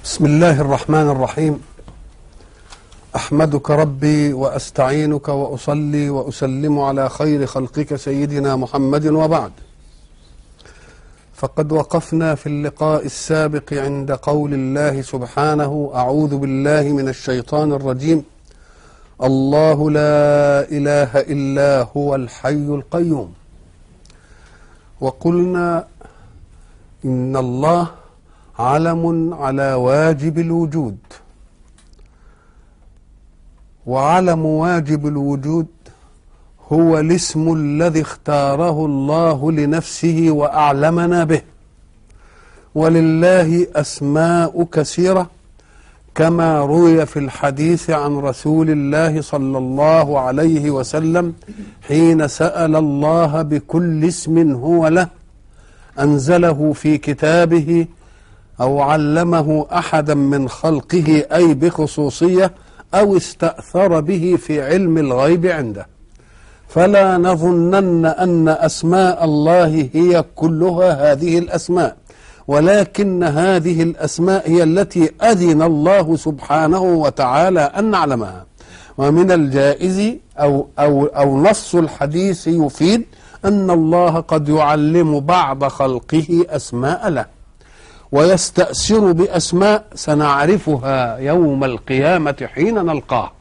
بسم الله الرحمن الرحيم احمدك ربي واستعينك واصلي واسلم على خير خلقك سيدنا محمد وبعد فقد وقفنا في اللقاء السابق عند قول الله سبحانه اعوذ بالله من الشيطان الرجيم الله لا اله الا هو الحي القيوم وقلنا ان الله علم على واجب الوجود وعلم واجب الوجود هو الاسم الذي اختاره الله لنفسه واعلمنا به ولله اسماء كثيره كما روي في الحديث عن رسول الله صلى الله عليه وسلم حين سال الله بكل اسم هو له انزله في كتابه او علمه احدا من خلقه اي بخصوصيه او استاثر به في علم الغيب عنده فلا نظنن ان اسماء الله هي كلها هذه الاسماء ولكن هذه الاسماء هي التي اذن الله سبحانه وتعالى ان نعلمها ومن الجائز او او او نص الحديث يفيد ان الله قد يعلم بعض خلقه اسماء له ويستأثر بأسماء سنعرفها يوم القيامة حين نلقاه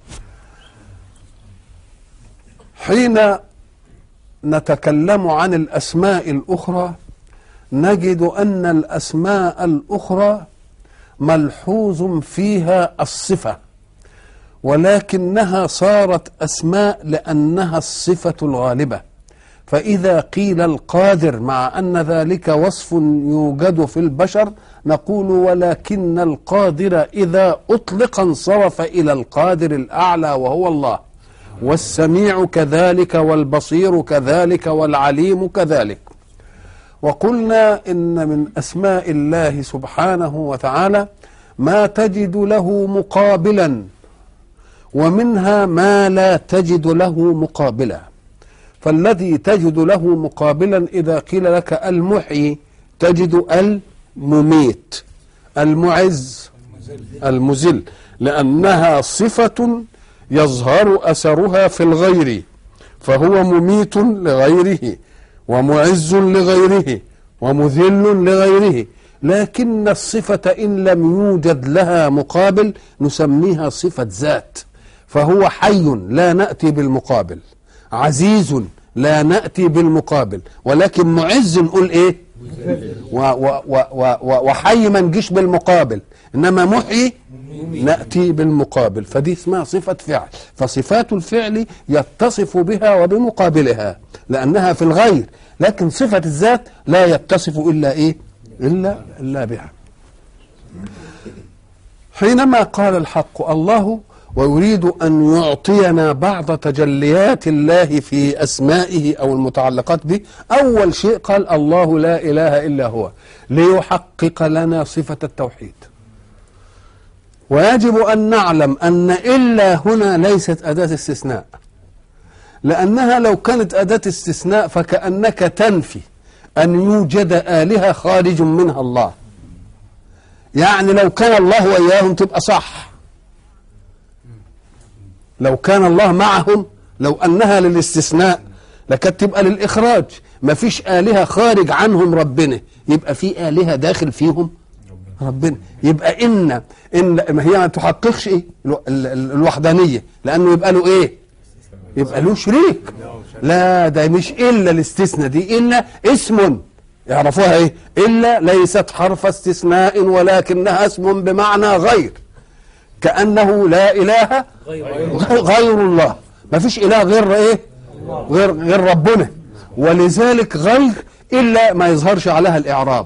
حين نتكلم عن الأسماء الأخرى نجد أن الأسماء الأخرى ملحوظ فيها الصفة ولكنها صارت أسماء لأنها الصفة الغالبة فإذا قيل القادر مع أن ذلك وصف يوجد في البشر نقول ولكن القادر إذا أطلق انصرف إلى القادر الأعلى وهو الله والسميع كذلك والبصير كذلك والعليم كذلك وقلنا إن من أسماء الله سبحانه وتعالى ما تجد له مقابلا ومنها ما لا تجد له مقابلا فالذي تجد له مقابلا إذا قيل لك المحيي تجد المميت المعز المزل لأنها صفة يظهر أثرها في الغير فهو مميت لغيره ومعز لغيره ومذل لغيره لكن الصفة إن لم يوجد لها مقابل نسميها صفة ذات فهو حي لا نأتي بالمقابل عزيز لا نأتي بالمقابل ولكن معز نقول ايه و و و و وحي ما نجيش بالمقابل انما محيي نأتي بالمقابل فدي اسمها صفة فعل فصفات الفعل يتصف بها وبمقابلها لأنها في الغير لكن صفة الذات لا يتصف إلا إيه إلا, إلا بها حينما قال الحق الله ويريد أن يعطينا بعض تجليات الله في أسمائه أو المتعلقات به أول شيء قال الله لا إله إلا هو ليحقق لنا صفة التوحيد ويجب أن نعلم أن إلا هنا ليست أداة استثناء لأنها لو كانت أداة استثناء فكأنك تنفي أن يوجد آلهة خارج منها الله يعني لو كان الله وإياهم تبقى صح لو كان الله معهم لو أنها للاستثناء لكانت تبقى للإخراج ما فيش آلهة خارج عنهم ربنا يبقى في آلهة داخل فيهم ربنا يبقى إن إن ما هي ما تحققش إيه الوحدانية لأنه يبقى له إيه يبقى له شريك لا ده مش إلا الاستثناء دي إلا اسم يعرفوها إيه إلا ليست حرف استثناء ولكنها اسم بمعنى غير كأنه لا إله غير الله ما فيش إله غير إيه غير, غير ربنا ولذلك غير إلا ما يظهرش عليها الإعراب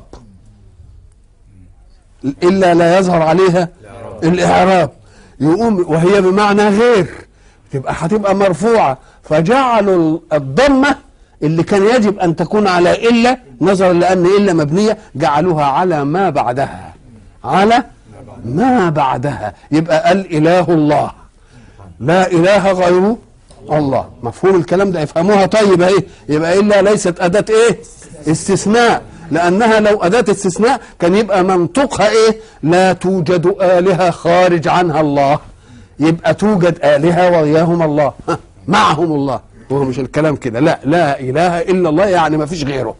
إلا لا يظهر عليها الإعراب يقوم وهي بمعنى غير تبقى هتبقى مرفوعة فجعلوا الضمة اللي كان يجب أن تكون على إلا نظرا لأن إلا مبنية جعلوها على ما بعدها على ما بعدها يبقى الإله الله لا إله غيره الله مفهوم الكلام ده يفهموها طيب اهي يبقى إلا ليست أداة إيه استثناء لانها لو اداه استثناء كان يبقى منطقها ايه لا توجد الهه خارج عنها الله يبقى توجد الهه وياهم الله ها، معهم الله وهو مش الكلام كده لا لا اله الا الله يعني ما فيش غيره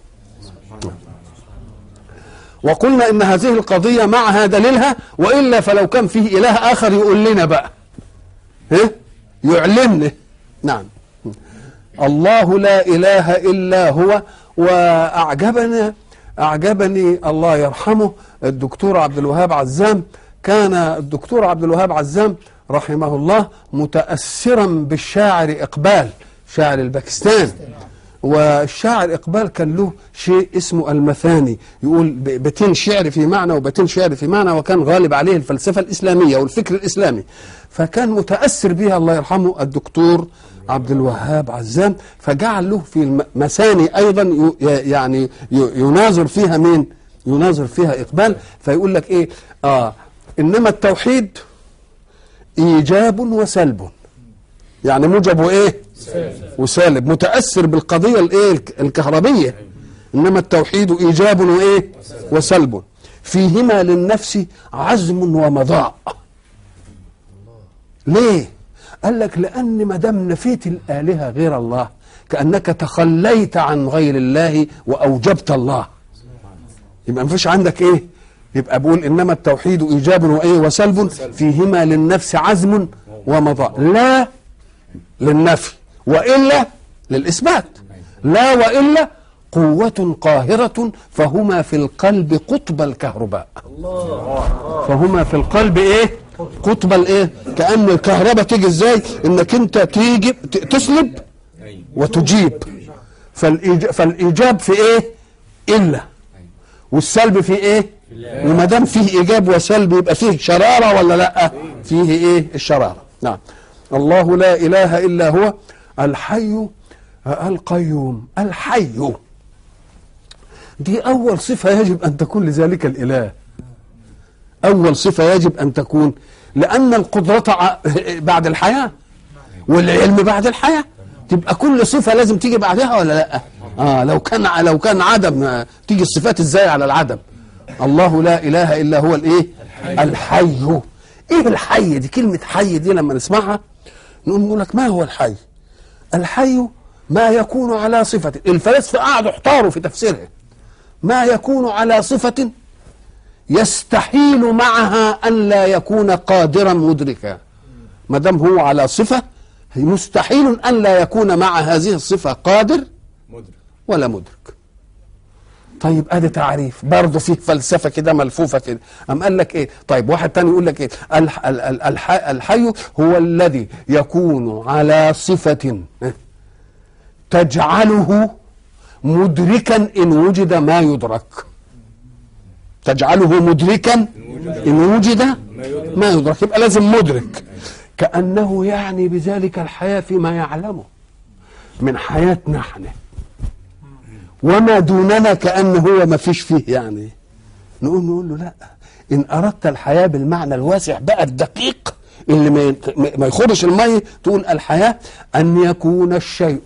وقلنا ان هذه القضيه معها دليلها والا فلو كان فيه اله اخر يقول لنا بقى ها يعلمنا نعم الله لا اله الا هو واعجبني اعجبني الله يرحمه الدكتور عبد الوهاب عزام كان الدكتور عبد الوهاب عزام رحمه الله متاثرا بالشاعر اقبال شاعر الباكستان والشاعر اقبال كان له شيء اسمه المثاني يقول ب- بيتين شعر في معنى وبيتين شعر في معنى وكان غالب عليه الفلسفه الاسلاميه والفكر الاسلامي فكان متاثر بها الله يرحمه الدكتور عبد الوهاب عزام فجعل له في المثاني ايضا ي- يعني ي- يناظر فيها مين؟ يناظر فيها اقبال فيقول لك ايه؟ اه انما التوحيد ايجاب وسلب يعني موجب وايه؟ وسالب متاثر بالقضيه الايه الك- الكهربيه انما التوحيد ايجاب وايه وسلب فيهما للنفس عزم ومضاء ليه قال لك لان ما دام نفيت الالهه غير الله كانك تخليت عن غير الله واوجبت الله يبقى ما فيش عندك ايه يبقى بقول انما التوحيد ايجاب وايه وسلب فيهما للنفس عزم ومضاء لا للنفي والا للاثبات لا والا قوة قاهرة فهما في القلب قطب الكهرباء فهما في القلب ايه قطب الايه كأن الكهرباء تيجي ازاي انك انت تيجي ت- تسلب وتجيب فالإيجاب, فالايجاب في ايه الا والسلب في ايه وما دام فيه ايجاب وسلب يبقى فيه شراره ولا لا فيه ايه الشراره نعم الله لا اله الا هو الحي القيوم الحي دي اول صفه يجب ان تكون لذلك الاله اول صفه يجب ان تكون لان القدره ع- بعد الحياه والعلم بعد الحياه تبقى كل صفه لازم تيجي بعدها ولا لا اه لو كان ع- لو كان عدم آه، تيجي الصفات ازاي على العدم الله لا اله الا هو الايه الحي ايه الحي دي كلمه حي دي لما نسمعها نقول نقول لك ما هو الحي الحي ما يكون على صفه الفلاسفه قعدوا احتاروا في تفسيرها ما يكون على صفه يستحيل معها ان لا يكون قادرا مدركا ما دام هو على صفه مستحيل ان لا يكون مع هذه الصفه قادر مدرك ولا مدرك طيب ادي تعريف برضه فيه فلسفه كده ملفوفه كده ام قال لك ايه طيب واحد تاني يقول لك ايه الح ال- ال- الحي, الحي هو الذي يكون على صفه تجعله مدركا ان وجد ما يدرك تجعله مدركا ان وجد ما يدرك يبقى لازم مدرك كانه يعني بذلك الحياه فيما يعلمه من حياتنا احنا وما دوننا كأن هو ما فيش فيه يعني نقول نقول له لا إن أردت الحياة بالمعنى الواسع بقى الدقيق اللي ما ينت- ما- ما يخرش المية تقول الحياة أن يكون الشيء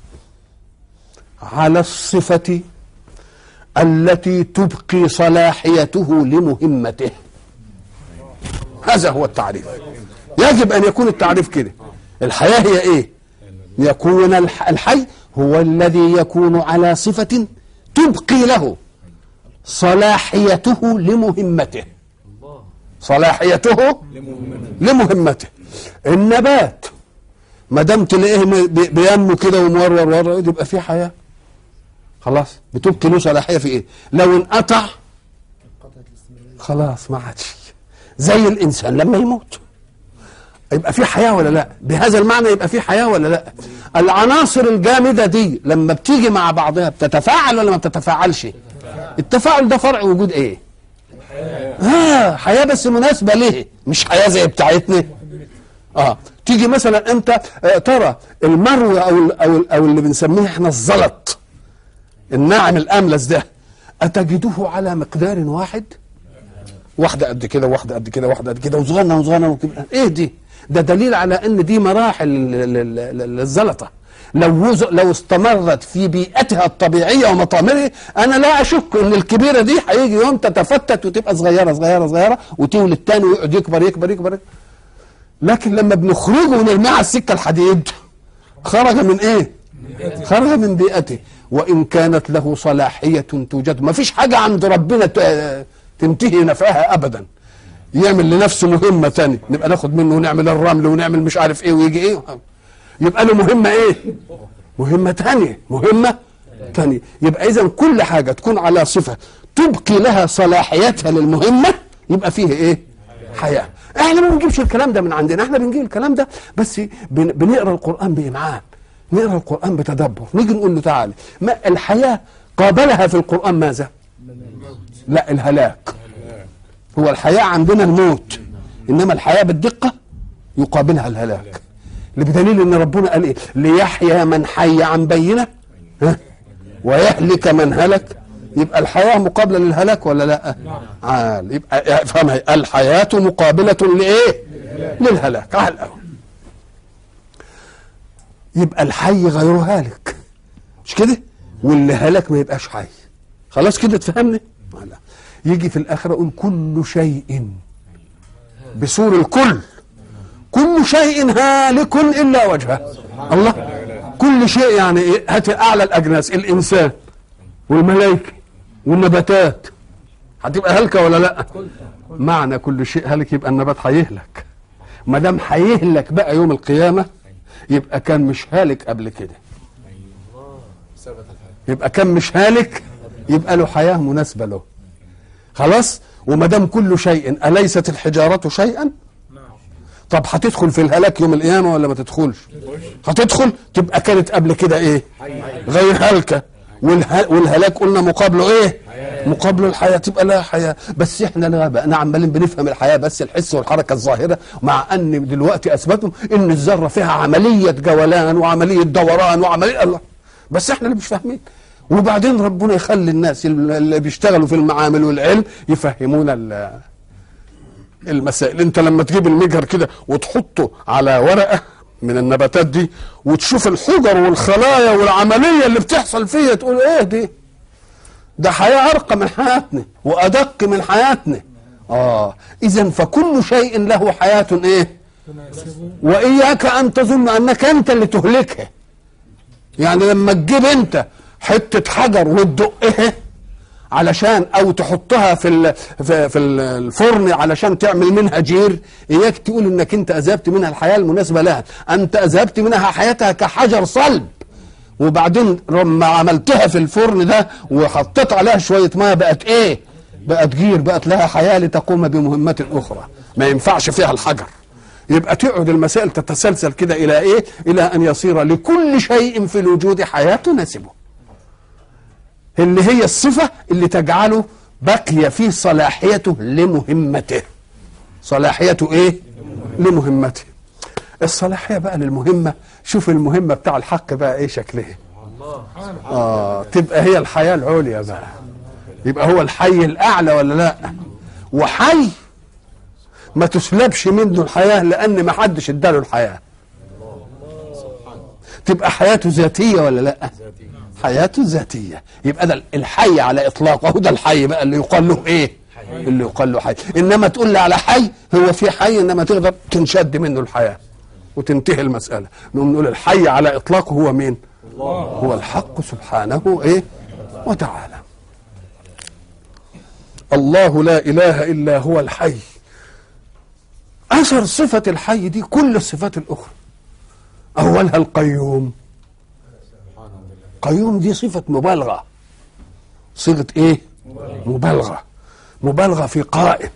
على الصفة التي تبقي صلاحيته لمهمته هذا هو التعريف يجب أن يكون التعريف كده الحياة هي إيه يكون الح- الحي هو الذي يكون على صفة تبقي له صلاحيته لمهمته صلاحيته لمهمته النبات ما دام تلاقيه م- بي- بينمو كده ومورور ورا يبقى فيه حياه خلاص بتبقي له صلاحيه في ايه لو انقطع خلاص ما عادش زي الانسان لما يموت يبقى في حياه ولا لا بهذا المعنى يبقى في حياه ولا لا العناصر الجامده دي لما بتيجي مع بعضها بتتفاعل ولا ما بتتفاعلش التفاعل ده فرع وجود ايه اه حياه بس مناسبه ليه مش حياه زي بتاعتنا اه تيجي مثلا انت آه ترى المرو او ال او ال او اللي بنسميه احنا الزلط الناعم الاملس ده اتجده على مقدار واحد واحده قد كده واحده قد كده واحده قد كده وصغنن وصغنن وكبير ايه دي ده دليل على ان دي مراحل لل- لل- لل- للزلطه لو وز... لو استمرت في بيئتها الطبيعيه ومطامرها انا لا اشك ان الكبيره دي هيجي يوم تتفتت وتبقى صغيره صغيره صغيره وتولد تاني ويقعد يكبر يكبر يكبر لكن لما بنخرجه ونرميه على السكه الحديد خرج من ايه؟ خرج من بيئته وان كانت له صلاحيه توجد ما فيش حاجه عند ربنا ت- تنتهي نفعها ابدا يعمل لنفسه مهمه ثانيه نبقى ناخد منه ونعمل الرمل ونعمل مش عارف ايه ويجي ايه يبقى له مهمه ايه مهمه ثانيه مهمه ثانيه يبقى اذا كل حاجه تكون على صفه تبقي لها صلاحيتها للمهمه يبقى فيه ايه حياه احنا ما بنجيبش الكلام ده من عندنا احنا بنجيب الكلام ده بس بن- بنقرا القران بامعان نقرا القران بتدبر نيجي نقول له تعالى ما الحياه قابلها في القران ماذا لا الهلاك هو الحياة عندنا الموت إنما الحياة بالدقة يقابلها الهلاك بدليل إن ربنا قال إيه ليحيى من حي عن بينة ها؟ ويهلك من هلك يبقى الحياة مقابلة للهلاك ولا لا عال يبقى افهمها الحياة مقابلة لإيه للهلاك على الأول يبقى الحي غير هالك مش كده واللي هلك ما يبقاش حي خلاص كده تفهمني لا يجي في الاخره يقول كل شيء بسور الكل كل شيء هالك الا وجهه الله كل شيء يعني إيه؟ هات اعلى الاجناس الانسان والملائكه والنباتات هتبقى هلكه ولا لا معنى كل شيء هلك يبقى النبات هيهلك ما دام هيهلك بقى يوم القيامه يبقى كان مش هالك قبل كده يبقى كان مش هالك يبقى له حياه مناسبه له خلاص وما دام كل شيء اليست الحجاره شيئا طب هتدخل في الهلاك يوم القيامه ولا ما تدخلش هتدخل تبقى كانت قبل كده ايه غير هلكه والها- والهلاك قلنا مقابله ايه مقابله الحياه تبقى لها حياه بس احنا لا بقى عمالين بنفهم الحياه بس الحس والحركه الظاهره مع ان دلوقتي اثبتوا ان الذره فيها عمليه جولان وعمليه دوران وعمليه الله بس احنا اللي مش فاهمين وبعدين ربنا يخلي الناس اللي بيشتغلوا في المعامل والعلم يفهمونا ال- المسائل انت لما تجيب المجهر كده وتحطه على ورقه من النباتات دي وتشوف الحجر والخلايا والعمليه اللي بتحصل فيها تقول ايه دي ده حياه ارقى من حياتنا وادق من حياتنا اه اذا فكل شيء له حياه ايه واياك ان تظن انك انت اللي تهلكها يعني لما تجيب انت حته حجر وتدقها علشان او تحطها في ال- في في الفرن علشان تعمل منها جير اياك تقول انك انت اذهبت منها الحياه المناسبه لها انت اذهبت منها حياتها كحجر صلب وبعدين لما عملتها في الفرن ده وحطيت عليها شويه ميه بقت ايه بقت جير بقت لها حياه لتقوم بمهمات اخرى ما ينفعش فيها الحجر يبقى تقعد المسائل تتسلسل كده الى ايه الى ان يصير لكل شيء في الوجود حياه تناسبه اللي هي الصفة اللي تجعله بقي في صلاحيته لمهمته صلاحيته ايه لمهمته الصلاحية بقى للمهمة شوف المهمة بتاع الحق بقى ايه شكلها اه تبقى هي الحياة العليا بقى يبقى هو الحي الأعلى ولا لا وحي ما تسلبش منه الحياة لأن ما حدش اداله الحياة تبقى حياته ذاتية ولا لا حياته ذاتية يبقى ده الحي على إطلاقه هو ده الحي بقى اللي يقال له إيه اللي يقال له حي إنما تقول لي على حي هو في حي إنما تقدر تنشد منه الحياة وتنتهي المسألة نقوم نقول الحي على إطلاقه هو مين هو الحق سبحانه إيه وتعالى الله لا إله إلا هو الحي أثر صفة الحي دي كل الصفات الأخرى أولها القيوم قيوم دي صفة مبالغة صيغة إيه مبالغة مبالغة في قائم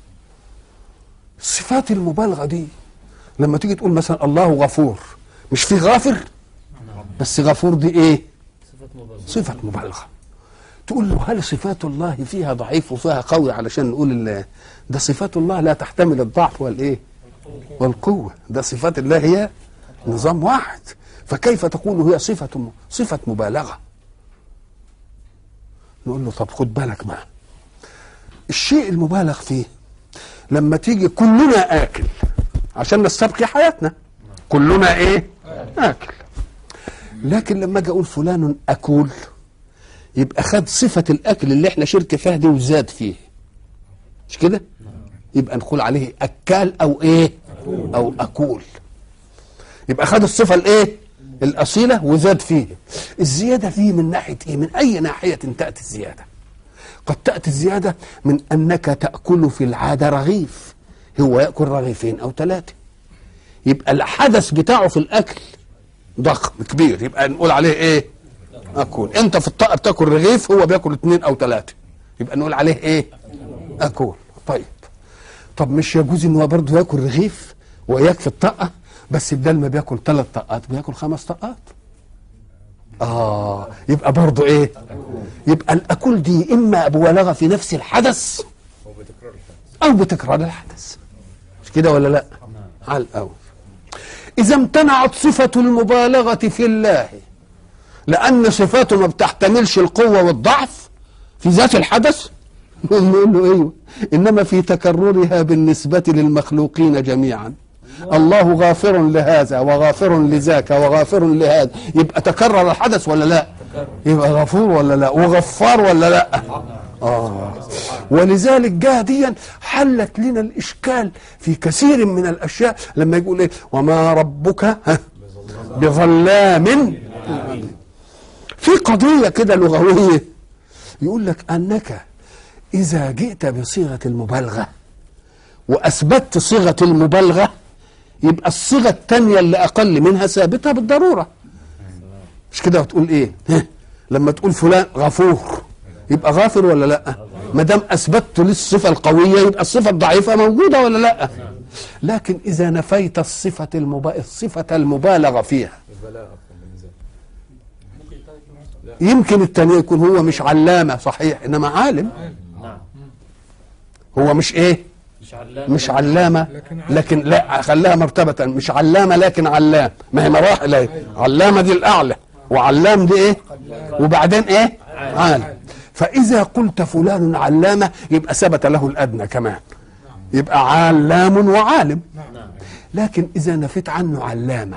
صفات المبالغة دي لما تيجي تقول مثلا الله غفور مش في غافر بس غفور دي ايه صفة مبالغة تقول له هل صفات الله فيها ضعيف وفيها قوي علشان نقول ال- ده صفات الله لا تحتمل الضعف والايه والقوة ده صفات الله هي نظام واحد فكيف تقول هي صفة صفة مبالغة نقول له طب خد بالك بقى الشيء المبالغ فيه لما تيجي كلنا آكل عشان نستبقي حياتنا كلنا ايه آكل لكن لما اجي اقول فلان اكول يبقى خد صفه الاكل اللي احنا شرك فيها دي وزاد فيه مش كده يبقى نقول عليه اكال او ايه او اكول يبقى خد الصفه الايه الاصيله وزاد فيه الزياده فيه من ناحيه ايه من اي ناحيه تاتي الزياده قد تاتي الزياده من انك تاكل في العاده رغيف هو ياكل رغيفين او ثلاثه يبقى الحدث بتاعه في الاكل ضخم كبير يبقى نقول عليه ايه اكل انت في الطاقه بتاكل رغيف هو بياكل اثنين او ثلاثه يبقى نقول عليه ايه اكل طيب طب مش يجوز ان هو برضه ياكل رغيف وياك في الطاقه بس بدل ما بياكل ثلاث طاقات بياكل خمس طاقات اه يبقى برضه ايه يبقى الاكل دي اما مبالغه في نفس الحدث او بتكرار الحدث مش كده ولا لا على الاول اذا امتنعت صفه المبالغه في الله لان صفاته ما بتحتملش القوه والضعف في ذات الحدث نقول له ايوه انما في تكررها بالنسبه للمخلوقين جميعا الله غافر لهذا وغافر لذاك وغافر لهذا يبقى تكرر الحدث ولا لا يبقى غفور ولا لا وغفار ولا لا آه. ولذلك جاهديا حلت لنا الإشكال في كثير من الأشياء لما يقول إيه وما ربك ها بظلام في قضية كده لغوية يقول لك أنك إذا جئت بصيغة المبالغة وأثبتت صيغة المبالغة يبقى الصيغة الثانية اللي أقل منها ثابتة بالضرورة مش كده وتقول إيه ها؟ لما تقول فلان غفور يبقى غافر ولا لا ما دام اثبتت للصفه القويه يبقى الصفه الضعيفه موجوده ولا لا لكن اذا نفيت الصفه المبا... الصفه المبالغه فيها يمكن الثاني يكون هو مش علامه صحيح انما عالم هو مش ايه مش علامة مش علامه لكن لا خلاها مرتبه مش علامه لكن علام ما هي مراحل اهي علامه دي الاعلى وعلام دي ايه وبعدين ايه عالم فاذا قلت فلان علامه يبقى ثبت له الادنى كمان يبقى علام وعالم لكن اذا نفيت عنه علامه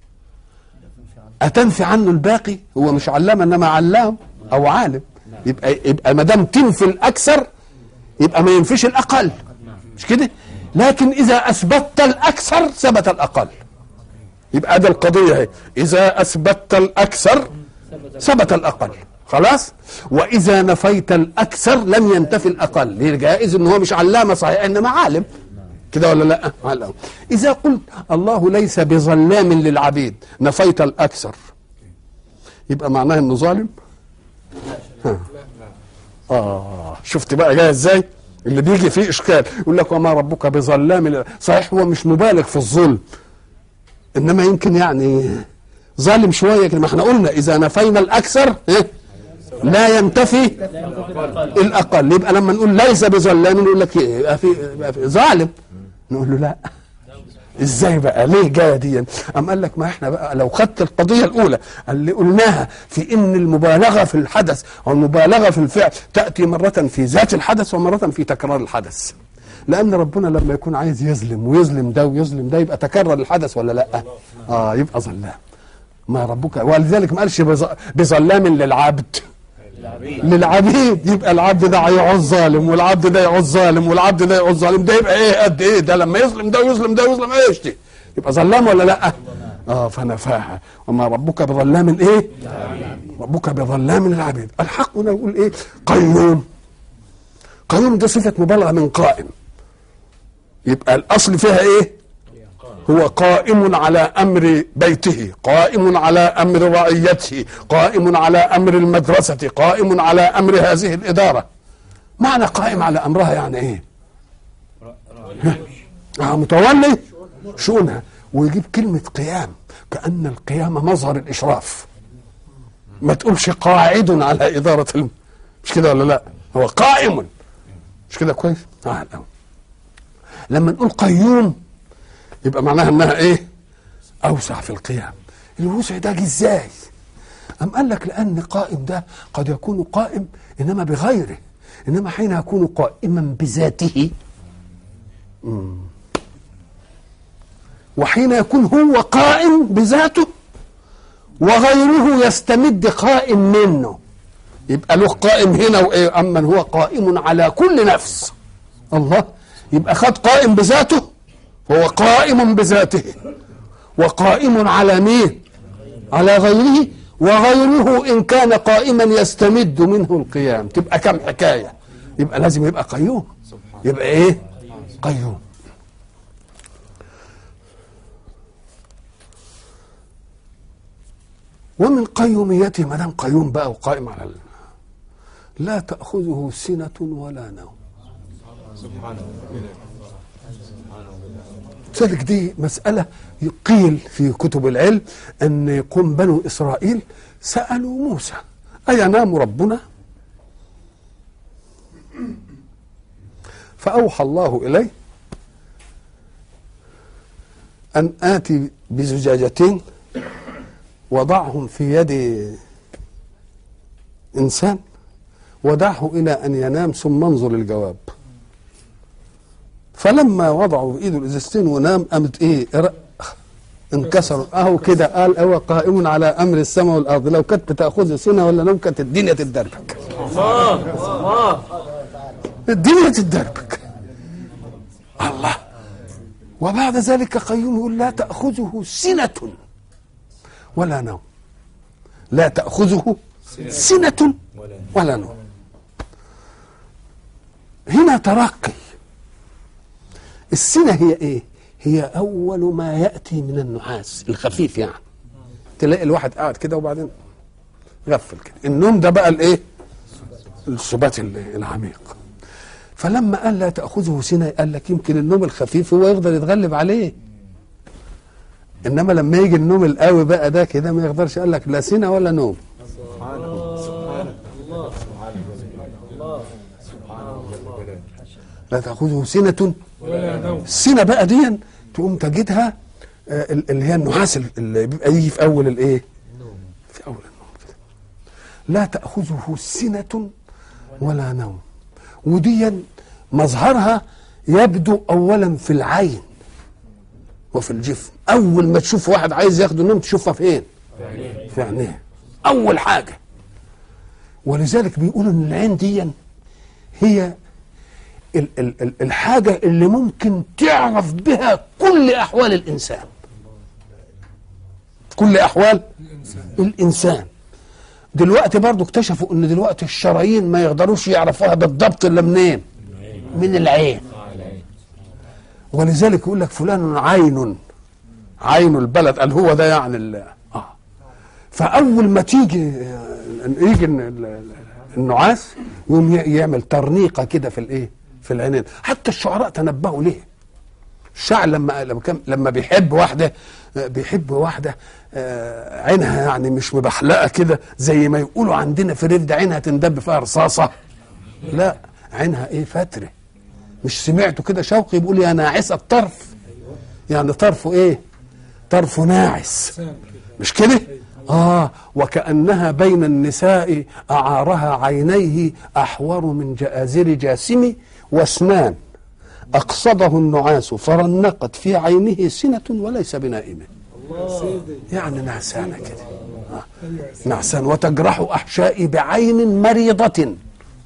اتنفي عنه الباقي هو مش علامه انما علام او عالم يبقى يبقى ما دام تنفي الاكثر يبقى ما ينفيش الاقل مش كده لكن اذا اثبتت الاكثر ثبت الاقل يبقى ده القضيه اهي اذا اثبتت الاكثر ثبت الاقل خلاص واذا نفيت الاكثر لم ينتفي الاقل جائز ان هو مش علامه صحيح انما عالم كده ولا لا علم. اذا قلت الله ليس بظلام للعبيد نفيت الاكثر يبقى معناه انه ظالم ها. اه شفت بقى جاي ازاي اللي بيجي فيه اشكال يقول لك وما ربك بظلام لل- صحيح هو مش مبالغ في الظلم انما يمكن يعني ظالم شويه كده ما احنا قلنا اذا نفينا الاكثر إيه؟ لا ينتفي الاقل يبقى لما نقول ليس بظلام نقول لك إيه؟ يبقى في يبقى في ظالم نقول له لا ازاي بقى ليه جايه دي ام قال لك ما احنا بقى لو خدت القضيه الاولى اللي قلناها في ان المبالغه في الحدث او المبالغه في الفعل تاتي مره في ذات الحدث ومره في تكرار الحدث لان ربنا لما يكون عايز يظلم ويظلم ده ويظلم ده يبقى تكرر الحدث ولا لا اه يبقى ظلام ما ربك ولذلك ما قالش بظ- بظلام للعبد للعبيد يبقى العبد ده هيعوز ظالم والعبد ده يعوز ظالم والعبد ده يعوز ظالم ده يبقى ايه قد ايه ده لما يظلم ده ويظلم ده ويظلم ايش دي يبقى ظلام ولا لا اه فنفاها وما ربك بظلام ايه ربك بظلام للعبيد الحق هنا يقول ايه قيوم قيوم ده صفه مبالغه من قائم يبقى الاصل فيها ايه هو قائم على امر بيته قائم على امر رعيته قائم على امر المدرسه قائم على امر هذه الاداره معنى قائم على امرها يعني ايه آه متولي شؤونها ويجيب كلمة قيام كأن القيام مظهر الإشراف ما تقولش قاعد على إدارة الم... مش كده ولا لا هو قائم مش كده كويس آه الأول. لما نقول قيوم يبقى معناها انها ايه اوسع في القيام الوسع ده جه ازاي ام قال لك لان قائم ده قد يكون قائم انما بغيره انما حين يكون قائما بذاته مم. وحين يكون هو قائم بذاته وغيره يستمد قائم منه يبقى له قائم هنا وايه اما هو قائم على كل نفس الله يبقى خد قائم بذاته هو قائم بذاته وقائم على مين على غيره وغيره ان كان قائما يستمد منه القيام تبقى كم حكايه يبقى لازم يبقى قيوم يبقى ايه قيوم ومن قيوميته ما دام قيوم بقى وقائم على ال... لا تأخذه سنة ولا نوم ذلك دي مسألة قيل في كتب العلم أن يقوم بنو إسرائيل سألوا موسى أينام ربنا فأوحى الله إليه أن آتي بزجاجتين وضعهم في يد إنسان ودعه إلى أن ينام ثم انظر الجواب فلما وضعوا في ايده الازازتين ونام قامت ايه ر- انكسروا اهو كده قال هو قائم على امر السماء والارض لو كانت تاخذ سنه ولا نوم كانت الدنيا تتدربك الدنيا تتدربك الله وبعد ذلك قيوم يقول لا تاخذه سنه ولا نوم لا تاخذه سنه ولا نوم هنا ترقي السنة هي ايه هي اول ما يأتي من النحاس الخفيف يعني تلاقي الواحد قاعد كده وبعدين غفل كده النوم ده بقى الايه السبات ال- العميق فلما قال لا تأخذه سنة قال لك يمكن النوم الخفيف هو يقدر يتغلب عليه انما لما يجي النوم القوي بقى ده كده ما يقدرش قال لك لا سنة ولا نوم لا تأخذه سنة السنة بقى دي تقوم تجدها آه، ال- اللي هي النحاس ال- اللي بيبقى يجي في أول الإيه؟ في أول النوم كده لا تأخذه سنة ولا نوم ودي مظهرها يبدو أولا في العين وفي الجفن أول ما تشوف واحد عايز ياخد النوم تشوفها فين؟ في عينيه أول حاجة ولذلك بيقولوا إن العين دي هي ال- ال- ال- الحاجة اللي ممكن تعرف بها كل أحوال الإنسان كل أحوال الإنسان دلوقتي برضو اكتشفوا ان دلوقتي الشرايين ما يقدروش يعرفوها بالضبط الا منين من العين ولذلك يقول لك فلان عين عين البلد قال هو ده يعني ال- اه فاول ما تيجي يجي ال- ال- النعاس يقوم ي- يعمل ترنيقه كده في الايه في العينين حتى الشعراء تنبهوا ليه الشاعر لما لما كان لما بيحب واحده آه، بيحب واحده آه، عينها يعني مش مبحلقه كده زي ما يقولوا عندنا في الريف ده عينها تندب فيها رصاصه لا عينها ايه فتره مش سمعتوا كده شوقي بيقول يا ناعسه الطرف يعني طرفه ايه طرفه ناعس مش كده اه وكانها بين النساء اعارها عينيه احور من جآزر جاسم واسنان أقصده النعاس فرنقت في عينه سنة وليس بنائم يعني نعسانة كده آه. نعسان وتجرح أحشائي بعين مريضة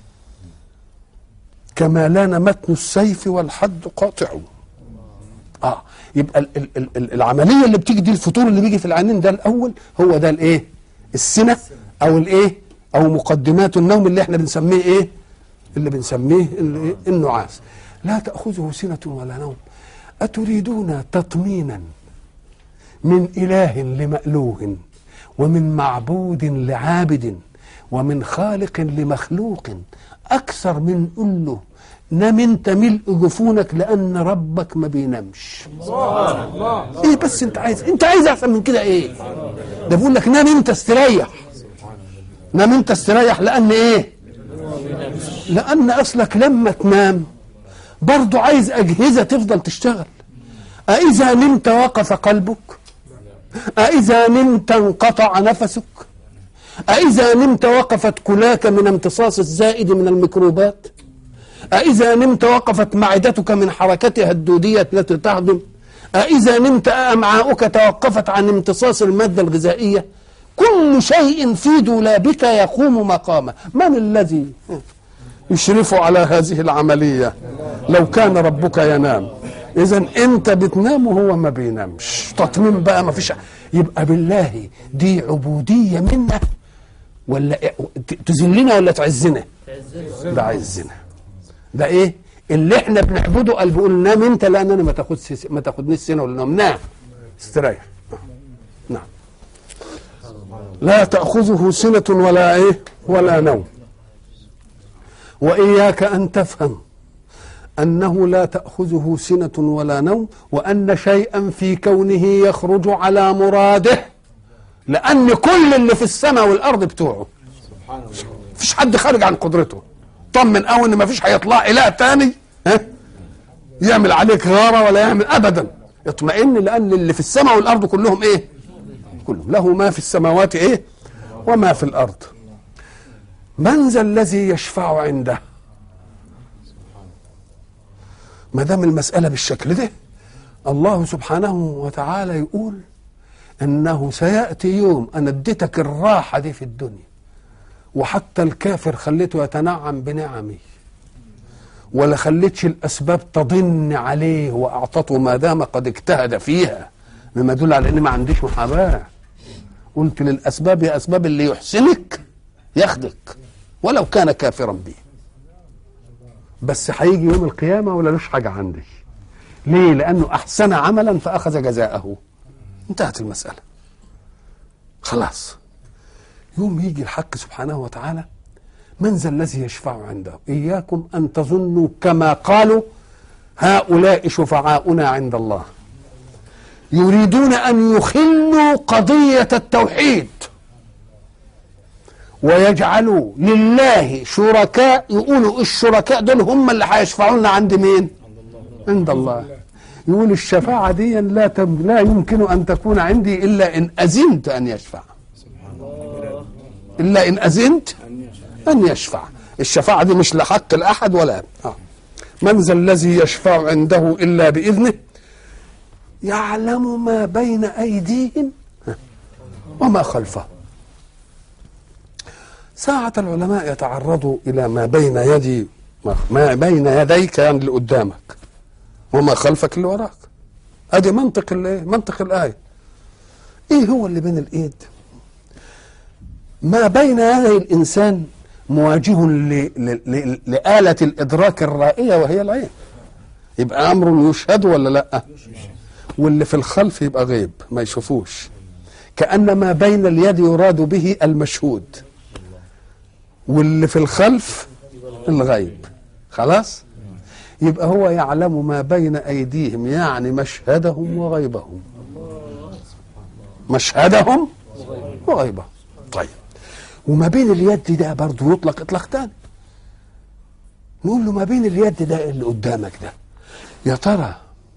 كما لان متن السيف والحد قاطع اه يبقى ال ال ال ال- العمليه اللي بتيجي دي الفطور اللي بيجي في العينين ده الاول هو ده الايه السنه او الايه او مقدمات النوم اللي احنا بنسميه ايه اللي بنسميه ال- النعاس لا تاخذه سنه ولا نوم اتريدون تطمينا من اله لمالوه ومن معبود لعابد ومن خالق لمخلوق اكثر من قل له نام انت ملء جفونك لان ربك ما بينامش ايه بس انت عايز انت عايز احسن من كده ايه ده بيقول لك نام انت استريح نام انت استريح لان ايه لان اصلك لما تنام برضو عايز اجهزه تفضل تشتغل أإذا نمت وقف قلبك أإذا نمت انقطع نفسك أإذا نمت وقفت كلاك من امتصاص الزائد من الميكروبات أإذا نمت وقفت معدتك من حركتها الدودية التي تهضم أإذا نمت أمعاؤك توقفت عن امتصاص المادة الغذائية كل شيء في دولابك يقوم مقامه من الذي يشرف على هذه العملية لو كان ربك ينام إذا أنت بتنام وهو ما بينامش تطمين بقى ما فيش يبقى بالله دي عبودية منا ولا تذلنا ولا تعزنا ده عزنا ده ايه اللي احنا بنعبده قال بيقول نام انت لان انا ما تاخدش ما تاخدنيش سنه ولا نوم نام استريح نعم لا تاخذه سنه ولا ايه ولا نوم واياك ان تفهم انه لا تاخذه سنه ولا نوم وان شيئا في كونه يخرج على مراده لان كل اللي في السماء والارض بتوعه مفيش حد خارج عن قدرته طمن قوي ان مفيش هيطلع اله تاني ها يعمل عليك غاره ولا يعمل ابدا اطمئن لان اللي في السماء والارض كلهم ايه كلهم له ما في السماوات ايه وما في الارض من ذا الذي يشفع عنده ما دام المساله بالشكل ده الله سبحانه وتعالى يقول انه سياتي يوم انا اديتك الراحه دي في الدنيا وحتى الكافر خليته يتنعم بنعمي ولا خليتش الاسباب تضن عليه واعطته ما دام قد اجتهد فيها مما يدل على اني ما عنديش محاباه قلت للاسباب يا اسباب اللي يحسنك ياخدك ولو كان كافرا بي بس هيجي يوم القيامه ولا لوش حاجه عندي ليه لانه احسن عملا فاخذ جزاءه انتهت المساله خلاص يوم يجي الحق سبحانه وتعالى من ذا الذي يشفع عنده إياكم أن تظنوا كما قالوا هؤلاء شفعاؤنا عند الله يريدون أن يخلوا قضية التوحيد ويجعلوا لله شركاء يقولوا الشركاء دول هم اللي هيشفعونا عند مين عند الله يقول الشفاعة دي لا, تم لا يمكن أن تكون عندي إلا إن أذنت أن يشفع إلا إن أذنت أن يشفع الشفاعة دي مش لحق الأحد ولا آه. من ذا الذي يشفع عنده إلا بإذنه يعلم ما بين أيديهم وما خلفهم ساعة العلماء يتعرضوا إلى ما بين يدي ما بين يديك يعني اللي قدامك وما خلفك اللي وراك ادي منطق الايه منطق الايه ايه هو اللي بين الايد ما بين يدي الانسان مواجه ل- ل- ل- لآلة الإدراك الرائية وهي العين يبقى أمر يشهد ولا لأ واللي في الخلف يبقى غيب ما يشوفوش كأن ما بين اليد يراد به المشهود واللي في الخلف الغيب خلاص يبقى هو يعلم ما بين أيديهم يعني مشهدهم وغيبهم مشهدهم وغيبهم طيب وما بين اليد ده برضه يطلق اطلاق تاني نقول له ما بين اليد ده اللي قدامك ده يا ترى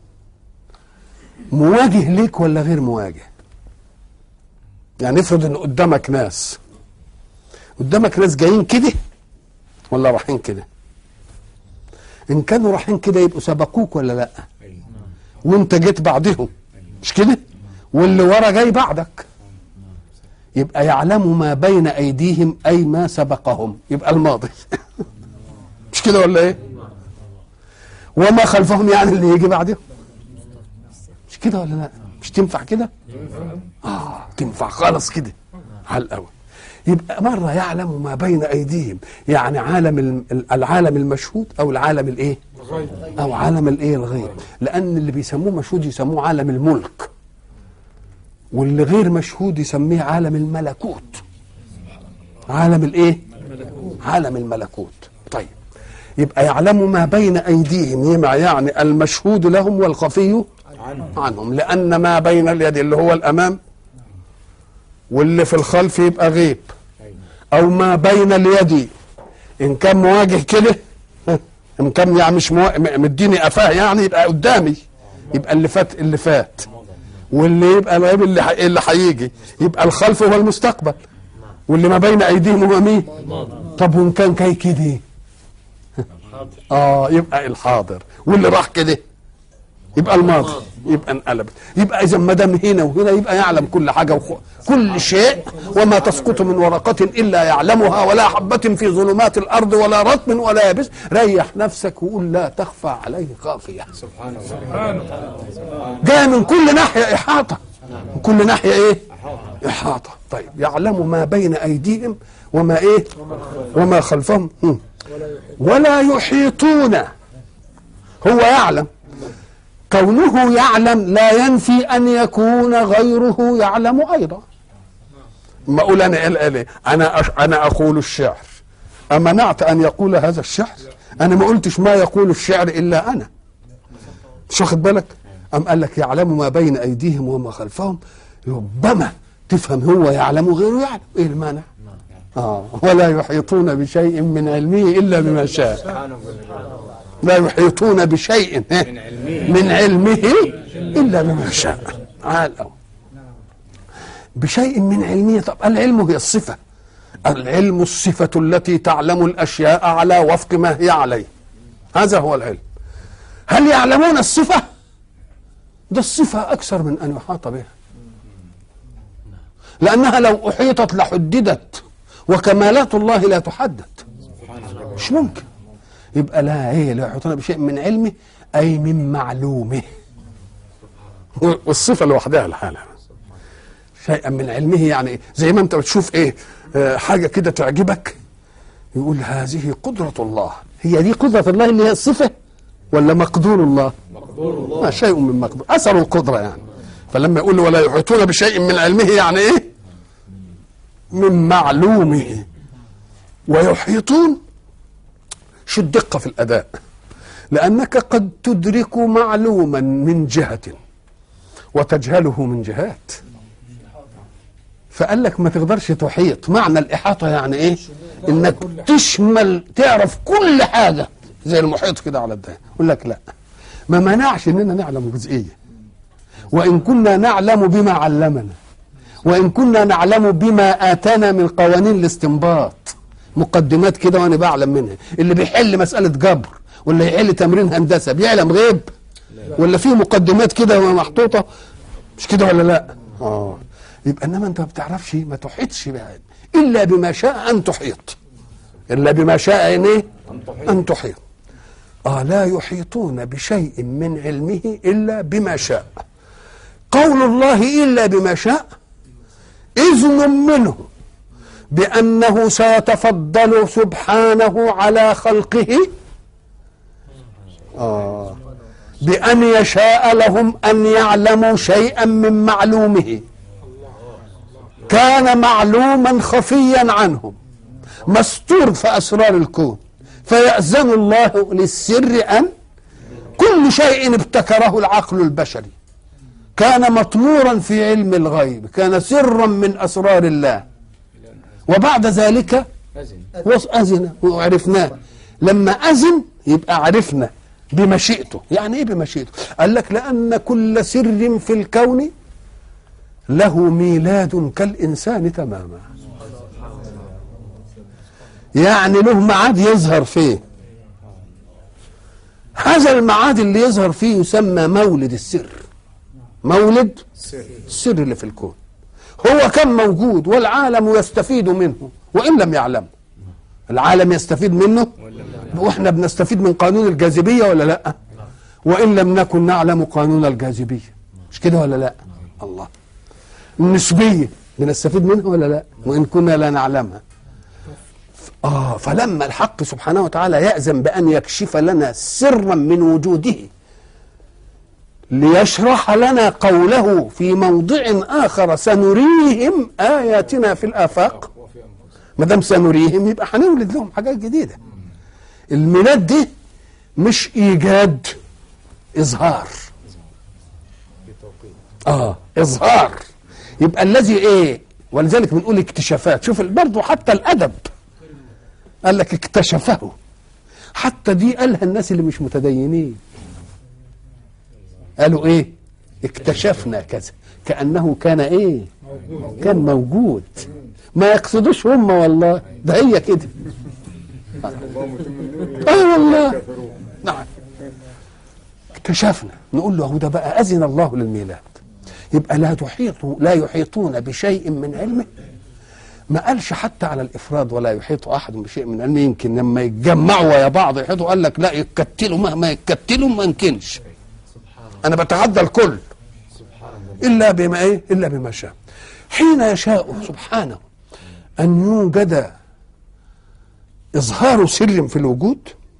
مواجه ليك ولا غير مواجه يعني افرض ان قدامك ناس قدامك ناس جايين كده ولا رايحين كده ان كانوا رايحين كده يبقوا سبقوك ولا لا وانت جيت بعدهم مش كده واللي ورا جاي بعدك يبقى يعلم ما بين ايديهم اي ما سبقهم يبقى الماضي مش كده ولا ايه وما خلفهم يعني اللي يجي بعدهم مش كده ولا لا مش تنفع كده اه تنفع خالص كده على الاول يبقى مرة يعلم ما بين أيديهم يعني عالم الم- العالم المشهود أو العالم الإيه أو عالم الإيه الغيب لأن اللي بيسموه مشهود يسموه عالم الملك واللي غير مشهود يسميه عالم الملكوت عالم الإيه عالم الملكوت طيب يبقى يعلم ما بين أيديهم يمع يعني المشهود لهم والخفي عنهم لأن ما بين اليد اللي هو الأمام واللي في الخلف يبقى غيب او ما بين اليد ان كان مواجه كده ان كان يعني مش موا... م- مديني قفاه يعني يبقى قدامي يبقى اللي فات اللي فات واللي يبقى الغيب اللي ح... اللي هيجي يبقى الخلف هو المستقبل واللي ما بين ايديهم هو مين طب وان كان كاي كده اه يبقى الحاضر واللي راح كده يبقى الماضي يبقى انقلبت يبقى اذا ما دام هنا وهنا يبقى يعلم كل حاجه وخ... كل شيء وما تسقط من ورقه الا يعلمها ولا حبه في ظلمات الارض ولا رطب ولا يابس ريح نفسك وقول لا تخفى عليه خافيه سبحان الله جاء من كل ناحيه احاطه من كل ناحيه ايه احاطه طيب يعلم ما بين ايديهم وما ايه وما خلفهم هم. ولا يحيطون هو يعلم كونه يعلم لا ينفي ان يكون غيره يعلم ايضا ما اقول انا قال قال إيه؟ انا أش- انا اقول الشعر امنعت ان يقول هذا الشعر انا ما قلتش ما يقول الشعر الا انا مش واخد بالك ام قال لك يعلم ما بين ايديهم وما خلفهم ربما تفهم هو يعلم وغيره يعلم ايه المانع آه ولا يحيطون بشيء من علمه الا بما شاء لا يحيطون بشيء من علمه, من علمه الا بما شاء تعال أو. بشيء من علمه طب العلم هي الصفه العلم الصفه التي تعلم الاشياء على وفق ما هي عليه هذا هو العلم هل يعلمون الصفه ده الصفه اكثر من ان يحاط بها لانها لو احيطت لحددت وكمالات الله لا تحدد مش ممكن يبقى لا هي لا يحيطون بشيء من علمه اي من معلومه والصفه لوحدها لحالها شيئا من علمه يعني إيه؟ زي ما انت بتشوف ايه آه حاجه كده تعجبك يقول هذه قدره الله هي دي قدره الله اللي هي الصفه ولا مقدور الله مقدور الله ما شيء من مقدور اثر القدره يعني فلما يقول ولا يحيطون بشيء من علمه يعني ايه من معلومه ويحيطون شو الدقة في الأداء لأنك قد تدرك معلوما من جهة وتجهله من جهات فقال لك ما تقدرش تحيط معنى الإحاطة يعني إيه إنك تشمل تعرف كل حاجة زي المحيط كده على الدنيا يقول لك لا ما منعش إننا نعلم جزئية وإن كنا نعلم بما علمنا وإن كنا نعلم بما آتانا من قوانين الاستنباط مقدمات كده وانا بعلم منها اللي بيحل مساله جبر ولا يحل تمرين هندسه بيعلم غيب ولا في مقدمات كده محطوطه مش كده ولا لا اه يبقى انما انت ما بتعرفش ما تحيطش بها الا بما شاء ان تحيط الا بما شاء ان ايه ان تحيط اه لا يحيطون بشيء من علمه الا بما شاء قول الله الا بما شاء اذن منه بأنه سيتفضل سبحانه على خلقه آه بأن يشاء لهم أن يعلموا شيئا من معلومه كان معلوما خفيا عنهم مستور في أسرار الكون فيأذن الله للسر أن كل شيء ابتكره العقل البشري كان مطمورا في علم الغيب كان سرا من أسرار الله وبعد ذلك أذن وعرفناه لما أذن يبقى عرفنا بمشيئته يعني ايه بمشيئته قال لك لأن كل سر في الكون له ميلاد كالإنسان تماما يعني له ميعاد يظهر فيه هذا الميعاد اللي يظهر فيه يسمى مولد السر مولد السر اللي في الكون هو كان موجود والعالم يستفيد منه وان لم يعلم العالم يستفيد منه واحنا بنستفيد من قانون الجاذبيه ولا لا وان لم نكن نعلم قانون الجاذبيه مش كده ولا لا الله النسبيه بنستفيد منها ولا لا وان كنا لا نعلمها اه فلما الحق سبحانه وتعالى يأذن بأن يكشف لنا سرا من وجوده ليشرح لنا قوله في موضع آخر سنريهم آياتنا في الآفاق ما دام سنريهم يبقى هنولد لهم حاجات جديدة الميلاد دي مش إيجاد إظهار آه إظهار يبقى الذي إيه ولذلك بنقول اكتشافات شوف برضه حتى الأدب قال لك اكتشفه حتى دي قالها الناس اللي مش متدينين قالوا ايه اكتشفنا كذا كانه كان ايه كان موجود ما يقصدوش هم والله ده هي كده اه والله نعم كشفنا نقول له هو ده بقى اذن الله للميلاد يبقى لا تحيط لا يحيطون بشيء من علمه ما قالش حتى على الافراد ولا يحيط احد بشيء من علمه يمكن لما يتجمعوا ويا بعض يحيطوا قال لك لا يتكتلوا مهما يتكتلوا ما يمكنش انا بتعدى الكل الا بما ايه الا بما شاء حين يشاء سبحانه ان يوجد اظهار سر في الوجود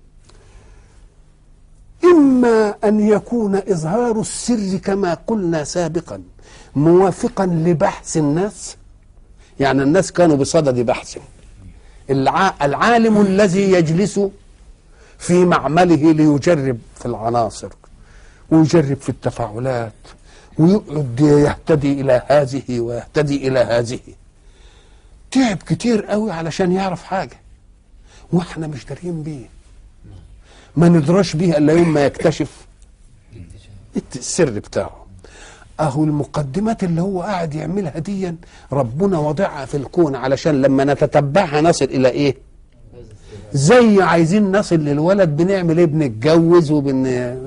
اما ان يكون اظهار السر كما قلنا سابقا موافقا لبحث الناس يعني الناس كانوا بصدد بحث الع... العالم الذي يجلس في معمله ليجرب في العناصر ويجرب في التفاعلات ويقعد يهتدي الى هذه ويهتدي الى هذه تعب كتير قوي علشان يعرف حاجه واحنا مش دارين بيه ما ندراش بيه الا يوم ما يكتشف السر بتاعه اهو المقدمات اللي هو قاعد يعملها دي ربنا وضعها في الكون علشان لما نتتبعها نصل الى ايه زي عايزين نصل للولد بنعمل ايه بنتجوز وبن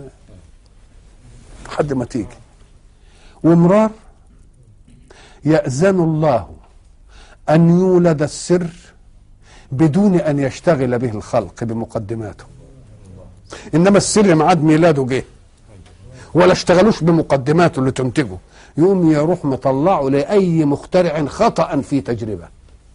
لحد ما تيجي ومرار يأذن الله أن يولد السر بدون أن يشتغل به الخلق بمقدماته إنما السر معاد ميلاده جه ولا اشتغلوش بمقدماته اللي تنتجه يقوم يروح مطلعه لأي مخترع خطأ في تجربة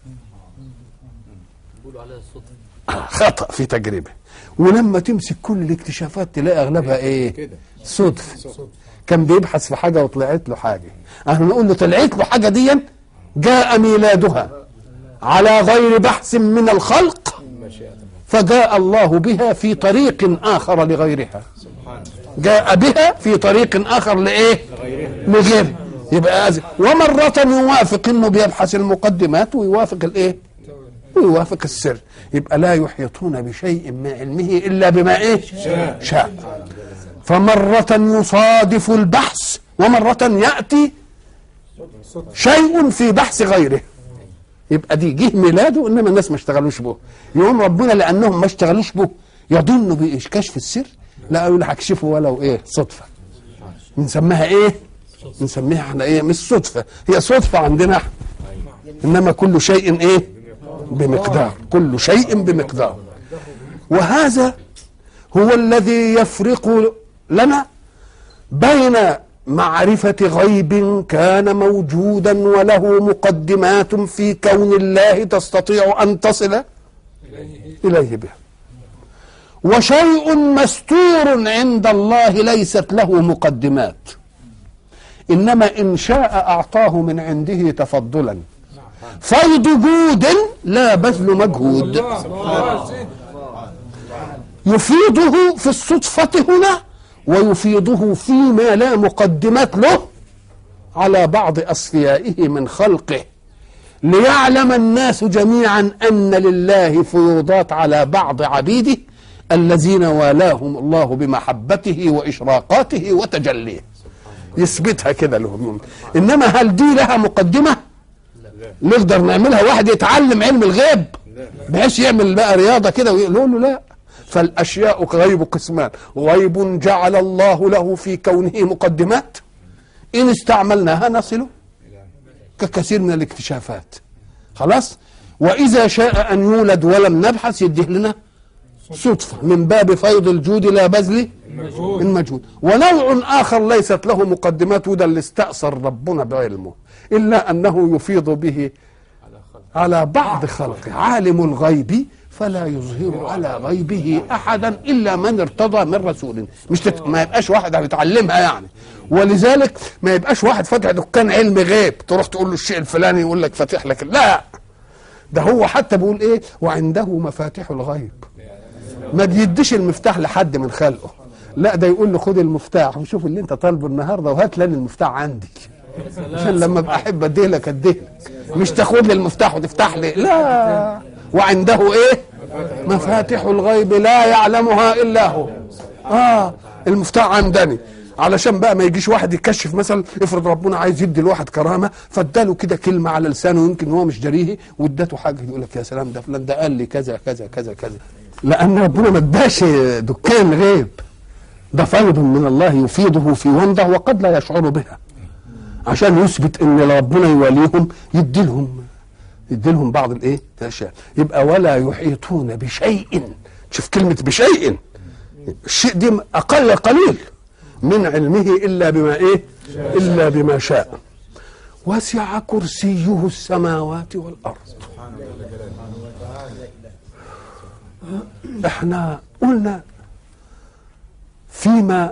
خطأ في تجربة ولما تمسك كل الاكتشافات تلاقي أغلبها إيه صدفة كان بيبحث في حاجة وطلعت له حاجة احنا نقول له طلعت له حاجة دي جاء ميلادها على غير بحث من الخلق فجاء الله بها في طريق آخر لغيرها جاء بها في طريق آخر لإيه لغيره يبقى أزل. ومرة يوافق انه بيبحث المقدمات ويوافق الايه ويوافق السر يبقى لا يحيطون بشيء من علمه الا بما ايه شاء, شاء. فمرة يصادف البحث ومرة يأتي شيء في بحث غيره يبقى دي جه ميلاده انما الناس ما اشتغلوش به يقوم ربنا لانهم ما اشتغلوش به يظن بكشف السر لا يقول هكشفه ولو ايه صدفه بنسميها ايه بنسميها احنا ايه مش صدفه هي صدفه عندنا احنا انما كل شيء ايه بمقدار كل شيء بمقدار وهذا هو الذي يفرق لنا بين معرفة غيب كان موجودا وله مقدمات في كون الله تستطيع أن تصل إليه بها وشيء مستور عند الله ليست له مقدمات إنما إن شاء أعطاه من عنده تفضلا فيض جود لا بذل مجهود يفيضه في الصدفة هنا ويفيضه فيما لا مقدمات له على بعض أصفيائه من خلقه ليعلم الناس جميعا أن لله فيوضات على بعض عبيده الذين والاهم الله بمحبته وإشراقاته وتجليه يثبتها كده لهم إنما هل دي لها مقدمة نقدر نعملها واحد يتعلم علم الغيب بحيث يعمل بقى رياضة كده ويقول له لا فالأشياء غيب قسمان غيب جعل الله له في كونه مقدمات إن استعملناها نصل ككثير من الاكتشافات خلاص وإذا شاء أن يولد ولم نبحث يديه لنا صدفة من باب فيض الجود لا بذل المجهود ونوع آخر ليست له مقدمات وده اللي استأثر ربنا بعلمه إلا أنه يفيض به على بعض خلقه عالم الغيب فلا يظهر على غيبه احدا الا من ارتضى من رسول مش تت... ما يبقاش واحد بيتعلمها يعني ولذلك ما يبقاش واحد فاتح دكان علم غيب تروح تقول له الشيء الفلاني يقول لك فاتح لك لا ده هو حتى بيقول ايه وعنده مفاتيح الغيب ما بيديش المفتاح لحد من خلقه لا ده يقول له خد المفتاح وشوف اللي انت طالبه النهارده وهات لي المفتاح عندي عشان لما ابقى احب اديه لك اديه مش تاخد لي المفتاح وتفتح لي لا وعنده ايه مفاتيح الغيب لا يعلمها الا هو اه المفتاح عندني علشان بقى ما يجيش واحد يكشف مثلا افرض ربنا عايز يدي الواحد كرامه فاداله كده كلمه على لسانه يمكن هو مش جريه واداته حاجه يقول لك يا سلام ده فلان ده قال لي كذا كذا كذا كذا لان ربنا ما اداش دكان غيب ده فيض من الله يفيضه في ومضة وقد لا يشعر بها عشان يثبت ان ربنا يواليهم يديلهم يديلهم بعض الايه الاشياء يبقى ولا يحيطون بشيء شوف كلمه بشيء الشيء دي اقل قليل من علمه الا بما ايه الا بما شاء وسع كرسيه السماوات والارض احنا قلنا فيما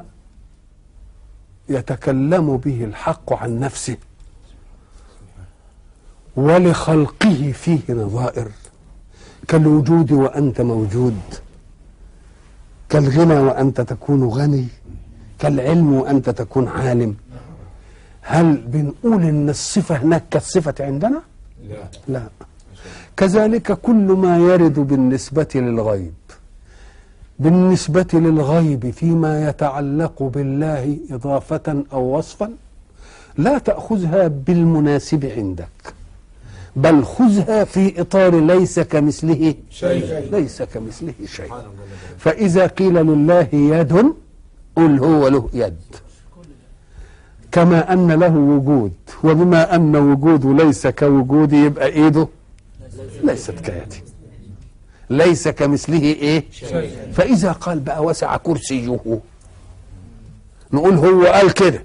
يتكلم به الحق عن نفسه ولخلقه فيه نظائر كالوجود وانت موجود كالغنى وانت تكون غني كالعلم وانت تكون عالم هل بنقول ان الصفه هناك كالصفه عندنا لا لا كذلك كل ما يرد بالنسبه للغيب بالنسبه للغيب فيما يتعلق بالله اضافه او وصفا لا تاخذها بالمناسب عندك بل خذها في اطار ليس كمثله شيء ليس كمثله شيء فإذا قيل لله يد قل هو له يد كما أن له وجود وبما أن وجوده ليس كوجودي يبقى إيده ليست كيدي ليس كمثله إيه فإذا قال بقى وسع كرسيه نقول هو قال كده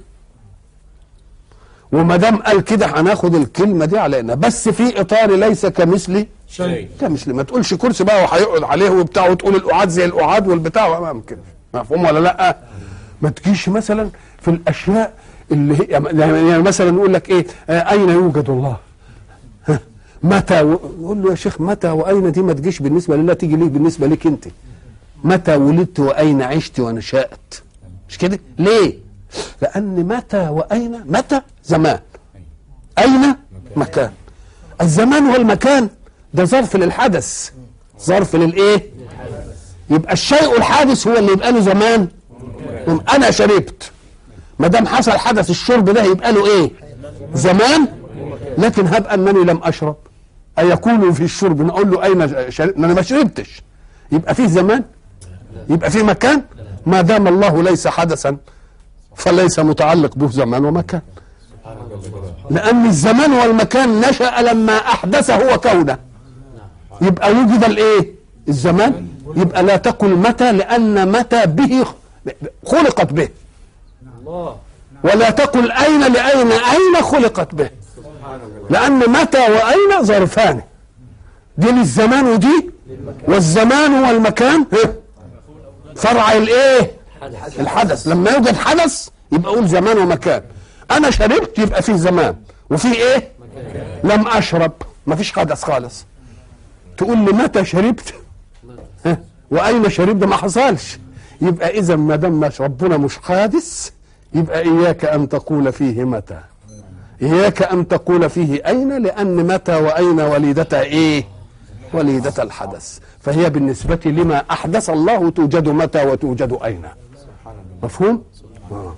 وما دام قال كده هناخد الكلمه دي علينا بس في اطار ليس كمثلي شيء كمثل ما تقولش كرسي بقى وهيقعد عليه وبتاع وتقول القعاد زي القعاد والبتاع ما ممكن مفهوم ولا لا ما تجيش مثلا في الاشياء اللي هي يعني مثلا نقول لك ايه آه اين يوجد الله ها، متى و- نقول له يا شيخ متى واين دي ما تجيش بالنسبه لله تيجي ليه بالنسبه ليك انت متى ولدت واين عشت ونشات مش كده ليه لان متى واين متى زمان اين مكان الزمان والمكان ده ظرف للحدث ظرف للايه يبقى الشيء الحادث هو اللي يبقى له زمان انا شربت ما دام حصل حدث الشرب ده يبقى له ايه زمان لكن هب انني لم اشرب ايكون في الشرب نقول له اين شربت انا ما شربتش يبقى فيه زمان يبقى فيه مكان ما دام الله ليس حدثا فليس متعلق به زمان ومكان لأن الزمان والمكان نشأ لما أحدث هو كونه يبقى وجد الإيه؟ الزمان يبقى لا تقل متى لأن متى به خلقت به ولا تقل أين لأين أين خلقت به لأن متى وأين ظرفان دي للزمان ودي والزمان والمكان ها، فرع الإيه؟ الحدث لما يوجد حدث يبقى اقول زمان ومكان انا شربت يبقى في زمان وفي ايه لم اشرب ما فيش حدث خالص تقول لي متى شربت ها؟ واين شربت ده ما حصلش يبقى اذا ما دام مش- ربنا مش حادث يبقى اياك ان تقول فيه متى اياك ان تقول فيه اين لان متى واين وليدتها ايه وليدة الحدث فهي بالنسبة لما أحدث الله توجد متى وتوجد أين مفهوم؟ آه.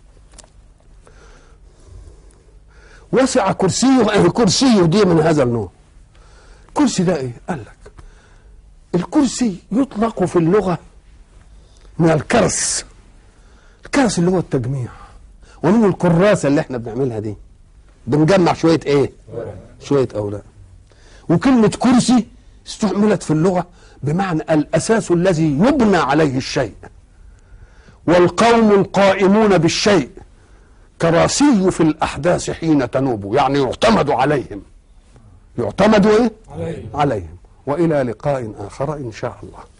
وسع كرسيه أي كرسيه دي من هذا النوع كرسي ده ايه؟ قال لك الكرسي يطلق في اللغة من الكرس الكرس اللي هو التجميع ومنه الكراسة اللي احنا بنعملها دي بنجمع شوية ايه؟ شوية أوراق وكلمة كرسي استعملت في اللغة بمعنى الأساس الذي يبنى عليه الشيء والقوم القائمون بالشيء كراسي في الأحداث حين تنوب يعني يعتمد عليهم يعتمد إيه؟ عليه عليهم وإلى لقاء آخر إن شاء الله